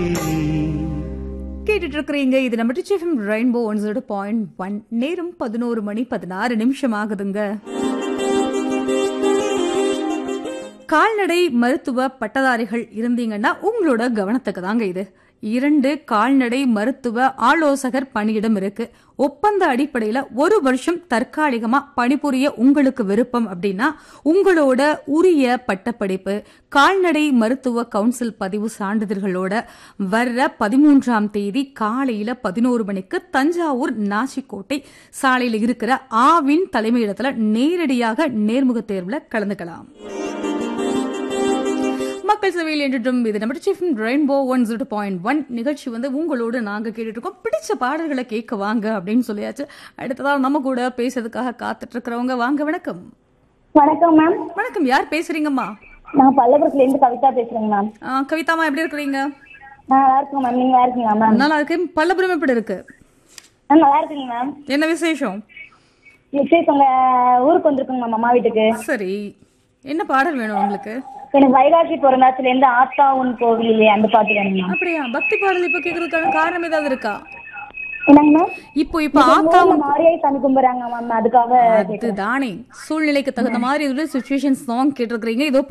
கேட்டுட்டு இருக்கிறீங்க இது நம்ம Trichy F M rainbow one zero point one நேரம் பதினோரு மணி பதினாறு நிமிஷம் ஆகுதுங்க கால்நடை மருத்துவ பட்டதாரிகள் இருந்தீங்கன்னா உங்களோட கவனத்துக்கு தாங்க இது இரண்டு கால்நடை மருத்துவ ஆலோசகர் பணியிடம் இருக்கு ஒப்பந்த அடிப்படையில ஒரு வருஷம் தற்காலிகமா பணிபுரிய உங்களுக்கு விருப்பம் அப்படின்னா உங்களோட உரிய பட்டப்படிப்பு கால்நடை மருத்துவ கவுன்சில் பதிவு சான்றிதழ்களோட வர்ற பதிமூன்றாம் தேதி காலையில பதினோரு மணிக்கு தஞ்சாவூர் நாச்சிக்கோட்டை சாலையில் இருக்கிற ஆவின் தலைமையிடத்துல நேரடியாக நேர்முக தேர்வுல கலந்துக்கலாம் மக்கள் சேவையில் என்றும் இது நம்ம சீஃப் rainbow one zero point one நிகழ்ச்சி வந்து உங்களோடு நாங்க கேட்டுட்டு இருக்கோம் பிடிச்ச பாடல்களை கேட்க வாங்க அப்படின்னு சொல்லியாச்சு அடுத்ததாக நம்ம கூட பேசுறதுக்காக காத்துட்டு இருக்கிறவங்க வாங்க வணக்கம் வணக்கம் மேம் வணக்கம் யார் பேசுறீங்கம்மா நான் பல்லபுரத்துல இருந்து கவிதா பேசுறேங்க மேம் ஆ, கவிதாம்மா எப்படி இருக்கிறீங்க நான் நல்லா இருக்கேன் மேம் நீங்க நல்லா இருக்கீங்களா மேம் நல்லா இருக்கு பல்லபுரம் எப்படி இருக்கு நான் நல்லா இருக்கீங்க மேம் என்ன விசேஷம் விசேஷம் உங்க ஊருக்கு வந்திருக்குங்க மேம் அம்மா வீட்டுக்கு சரி என்ன பாடல் வேணும் உங்களுக்கு எனக்கு வைகாசி பிறந்தாச்சுல இருந்து ஆத்தா உன் கோவிலே அந்த பாட்டு வேணும் மேம் அப்படியா பக்தி பாடல் இப்ப கேக்குறதுக்கான காரணம் ஏதாவது இருக்கா என்னங்க மேம் இப்போ இப்ப ஆத்தா ஊர்ல மாரியாய் சாமி கும்பிடுறாங்க மேம் அதுக்காக அதுதானே சூழ்நிலைக்கு தகுந்த மாதிரி சுச்சுவேஷன் சாங் கேட்டிருக்கிறீங்க இதோ